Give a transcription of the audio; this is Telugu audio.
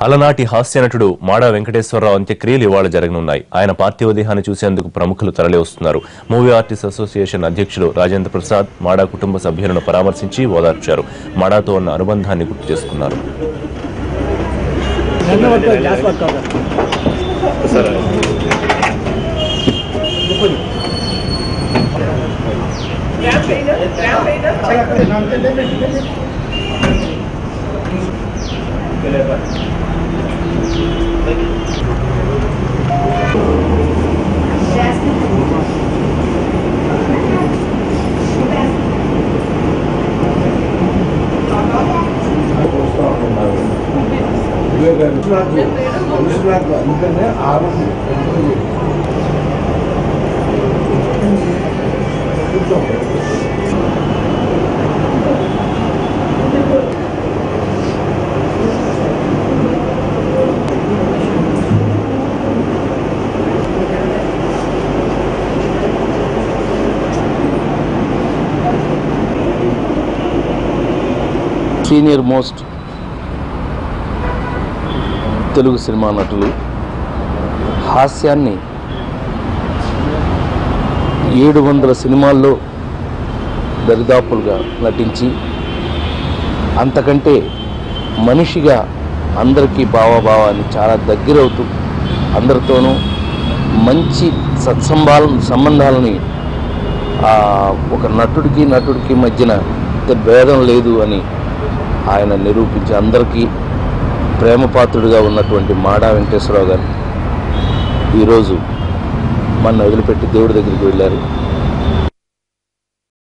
అలనాటి హాస్య నటుడు మాడా వెంకటేశ్వరరావు అంత్యక్రియలు ఇవాళ జరగనున్నాయి ఆయన పార్థివ దేహాన్ని చూసేందుకు ప్రముఖులు తరలి వస్తున్నారు మూవీ ఆర్టిస్ట్ అసోసియేషన్ అధ్యక్షులు రాజేంద్ర ప్రసాద్ మాడా కుటుంబ సభ్యులను పరామర్శించి ఓదార్చారు మాడాతో ఉన్న అనుబంధాన్ని గుర్తు చేసుకున్నారు అందుకనే ఆరు సీనియర్ మోస్ట్ తెలుగు సినిమా నటులు హాస్యాన్ని ఏడు వందల సినిమాల్లో దరిదాపులుగా నటించి అంతకంటే మనిషిగా అందరికీ భావభావాన్ని చాలా దగ్గరవుతూ అందరితోనూ మంచి సత్సంబాల సంబంధాలని ఆ, ఒక నటుడికి నటుడికి మధ్యన ఇంత భేదం లేదు అని ఆయన నిరూపించి అందరికీ ప్రేమపాత్రుడిగా ఉన్నటువంటి మాడా వెంకటేశ్వరరావు గారు ఈరోజు మన వదిలిపెట్టి దేవుడి దగ్గరికి వెళ్ళారు